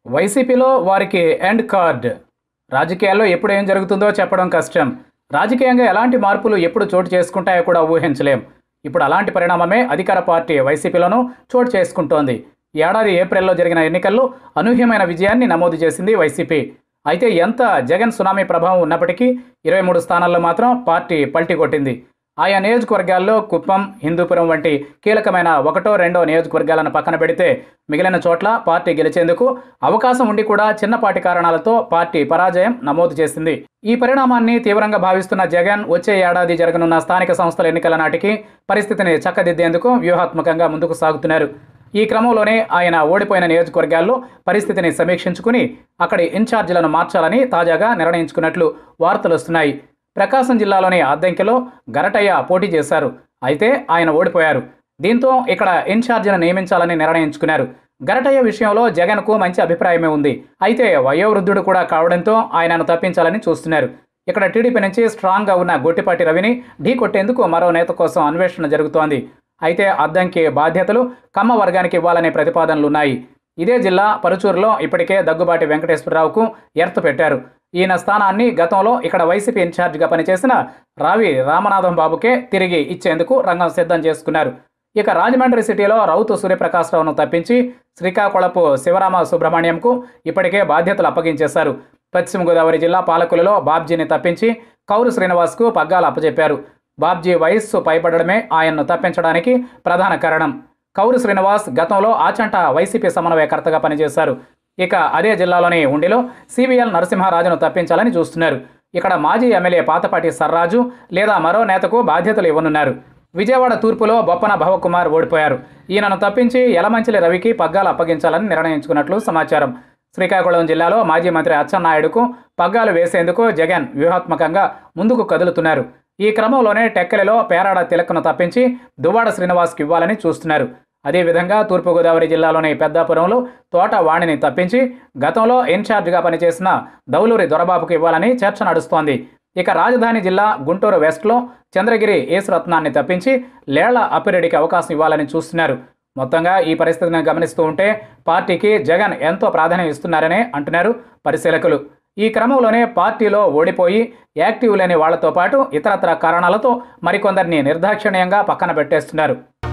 వైసీపీలో వారికి end card రాజకీయాల్లో ఎప్పుడు ఏం జరుగుతుందో చెప్పడం కష్టం రాజకీయంగా ఎలాంటి మార్పులు ఎప్పుడు చోటు చేసుకుంటాయో కూడా ఊహించలేం ఇప్పుడు అలాంటి పరిణామమే అధికార పార్టీ వైసీపీలోనూ చోటు చేసుకుంటోంది ఈ ఏడాది ఏప్రిల్లో జరిగిన ఎన్నికల్లో అనూహ్యమైన విజయాన్ని నమోదు చేసింది వైసీపీ అయితే ఎంత జగన్ సునామీ ప్రభావం ఉన్నప్పటికీ ఇరవై మూడు స్థానాల్లో మాత్రం పార్టీ పల్టీ కొట్టింది ఆయా నియోజకవర్గాల్లో కుప్పం హిందూపురం వంటి కీలకమైన ఒకటో రెండో నియోజకవర్గాలను పక్కన పెడితే మిగిలిన చోట్ల పార్టీ గెలిచేందుకు అవకాశం ఉండి కూడా చిన్నపాటి కారణాలతో పార్టీ పరాజయం నమోదు చేసింది ఈ పరిణామాన్ని తీవ్రంగా భావిస్తున్న జగన్ వచ్చే ఏడాది జరగనున్న స్థానిక సంస్థల ఎన్నికల నాటికి పరిస్థితిని చక్కదిద్దేందుకు వ్యూహాత్మకంగా ముందుకు సాగుతున్నారు ఈ క్రమంలోనే ఆయన ఓడిపోయిన నియోజకవర్గాల్లో పరిస్థితిని సమీక్షించుకుని అక్కడి ఇన్ఛార్జీలను మార్చాలని తాజాగా నిర్ణయించుకున్నట్లు వార్తలు వస్తున్నాయి ప్రకాశం జిల్లాలోని అద్దంకిలో గరటయ్య పోటీ చేశారు అయితే ఆయన ఓడిపోయారు దీంతో ఇక్కడ ఇన్ఛార్జిని నియమించాలని నిర్ణయించుకున్నారు గరటయ్య విషయంలో జగన్కు మంచి అభిప్రాయమే ఉంది అయితే వయోవృద్ధుడు కూడా కావడంతో ఆయనను తప్పించాలని చూస్తున్నారు ఇక్కడ టీడీపీ నుంచి స్ట్రాంగ్గా ఉన్న గొట్టిపాటి రవిని ఢీ కొట్టేందుకు మరో నేత కోసం అన్వేషణ జరుగుతోంది అయితే అద్దంకి బాధ్యతలు కమ్మ వర్గానికి ఇవ్వాలనే ప్రతిపాదనలున్నాయి ఇదే జిల్లా పరుచూరులో ఇప్పటికే దగ్గుబాటి వెంకటేశ్వరరావుకు ఎర్త్ పెట్టారు ఈయన స్థానాన్ని గతంలో ఇక్కడ వైసీపీ ఇన్ఛార్జిగా పనిచేసిన రావి రామనాథం బాబుకే తిరిగి ఇచ్చేందుకు రంగం సిద్ధం చేసుకున్నారు ఇక రాజమండ్రి సిటీలో రౌతు సూర్యప్రకాశ్రావును తప్పించి శ్రీకాకుళపు శివరామ సుబ్రహ్మణ్యంకు ఇప్పటికే బాధ్యతలు అప్పగించేశారు పశ్చిమ గోదావరి జిల్లా పాలకులలో బాబ్జీని తప్పించి కౌరు శ్రీనివాస్కు పగ్గాలు అప్పచెప్పారు బాబ్జీ వయస్సు పైబడడమే ఆయన్ను తప్పించడానికి ప్రధాన కారణం కౌరు శ్రీనివాస్ గతంలో ఆచంట వైసీపీ సమన్వయకర్తగా పనిచేశారు ఇక అదే జిల్లాలోని ఉండిలో సివిఎల్ నరసింహారాజును తప్పించాలని చూస్తున్నారు ఇక్కడ మాజీ ఎమ్మెల్యే పాతపాటి సర్రాజు లేదా మరో నేతకు బాధ్యతలు ఇవ్వనున్నారు విజయవాడ తూర్పులో బొప్పన భవకుమార్ ఓడిపోయారు ఈయనను తప్పించి యలమంచిలి రవికి పగ్గాలు అప్పగించాలని నిర్ణయించుకున్నట్లు సమాచారం శ్రీకాకుళం జిల్లాలో మాజీ మంత్రి అచ్చెన్నాయుడుకు పగ్గాలు వేసేందుకు జగన్ వ్యూహాత్మకంగా ముందుకు కదులుతున్నారు ఈ క్రమంలోనే టెక్కలిలో పేరాడ తిలక్ను తప్పించి దువ్వాడ శ్రీనివాస్కి ఇవ్వాలని చూస్తున్నారు అదేవిధంగా తూర్పుగోదావరి జిల్లాలోని పెద్దాపురంలో తోట వాణిని తప్పించి గతంలో ఇన్ఛార్జిగా పనిచేసిన దౌలూరి దొరబాబుకు ఇవ్వాలని చర్చ నడుస్తోంది ఇక రాజధాని జిల్లా గుంటూరు వెస్ట్లో చంద్రగిరి ఏసురత్నాన్ని తప్పించి లేళ్ల అప్పిరెడ్డికి అవకాశం ఇవ్వాలని చూస్తున్నారు మొత్తంగా ఈ పరిస్థితిని గమనిస్తూ ఉంటే పార్టీకి జగన్ ఎంతో ప్రాధాన్యం ఇస్తున్నారనే అంటున్నారు పరిశీలకులు ఈ క్రమంలోనే పార్టీలో ఓడిపోయి యాక్టివ్ లేని వాళ్లతో పాటు ఇతరత్ర కారణాలతో మరికొందరిని నిర్దాక్షిణ్యంగా పక్కన పెట్టేస్తున్నారు